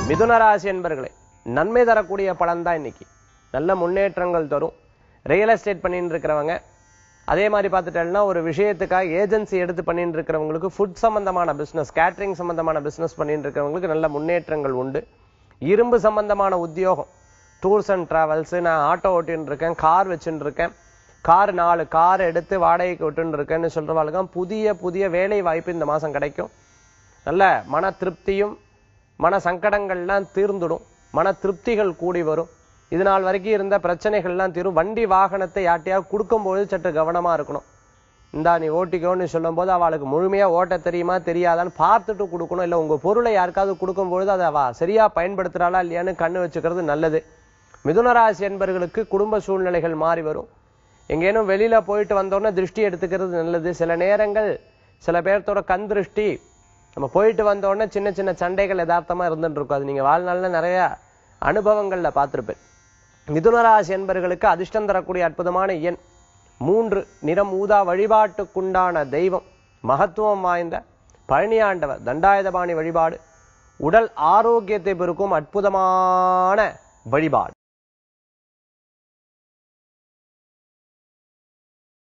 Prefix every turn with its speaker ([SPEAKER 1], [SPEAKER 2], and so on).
[SPEAKER 1] மிதுன ராசி என்பர்களே நன்மை தரக்கூடிய பலன் தான் இன்னைக்கு நல்ல முன்னேற்றங்கள் தரும் ரியல் எஸ்டேட் பண்ணிட்டு இருக்கிறவங்க அதே மாதிரி பார்த்துட்டேன்னா ஒரு விஷயத்துக்காக ஏஜென்சி எடுத்து பண்ணிட்டு இருக்கிறவங்களுக்கு ஃபுட் சம்பந்தமான பிசினஸ் கேட்டரிங் சம்பந்தமான பிசினஸ் பண்ணிட்டு இருக்கிறவங்களுக்கு நல்ல முன்னேற்றங்கள் உண்டு இரும்பு சம்பந்தமான உத்தியோகம் டூர்ஸ் அண்ட் டிராவல்ஸ் நான் ஆட்டோ ஓட்டின்னு இருக்கேன் கார் வச்சுட்டு இருக்கேன் கார் நாலு கார் எடுத்து வாடகைக்கு விட்டுன்னு இருக்கேன்னு சொல்றவாளுக்கு புதிய புதிய வேலை வாய்ப்பு இந்த மாசம் கிடைக்கும் நல்ல மன திருப்தியும் மன சங்கடங்கள்லாம் தீர்ந்துடும் மன திருப்திகள் கூடி வரும் இது நாள் வரைக்கும் இருந்த பிரச்சனைகள்லாம் தீரும் வண்டி வாகனத்தை யார்ட்டையாவது கொடுக்கும்போது சற்று கவனமா இருக்கணும் இந்தா நீ ஓட்டிக்கோன்னு சொல்லும்போது அவளுக்கு முழுமையா ஓட்ட தெரியுமா தெரியாதான்னு பார்த்துட்டு கொடுக்கணும் இல்லை உங்க பொருளை யாருக்காவது கொடுக்கும்பொழுது அதை அவ சரியா பயன்படுத்துறாளா இல்லையான்னு கண்ணு வச்சுக்கிறது நல்லது மிதுனராசி என்பவர்களுக்கு குடும்ப சூழ்நிலைகள் மாறி வரும் எங்கேனும் வெளியில போயிட்டு வந்தோடனே திருஷ்டி எடுத்துக்கிறது நல்லது சில நேரங்கள் சில பேர்த்தோட கண் திருஷ்டி நம்ம போயிட்டு வந்த உடனே சின்ன சின்ன சண்டைகள் யதார்த்தமா இருந்துட்டு இருக்கும் அது நீங்க வாழ்நாள்ல நிறைய அனுபவங்கள்ல பார்த்திருப்பேன் மிதுனராசி என்பர்களுக்கு அதிர்ஷ்டம் தரக்கூடிய அற்புதமான எண் மூன்று நிறம் ஊதா வழிபாட்டுக்குண்டான தெய்வம் மகத்துவம் வாய்ந்த பழனியாண்டவர் தண்டாயுதபாணி வழிபாடு உடல் ஆரோக்கியத்தை பெருக்கும் அற்புதமான வழிபாடு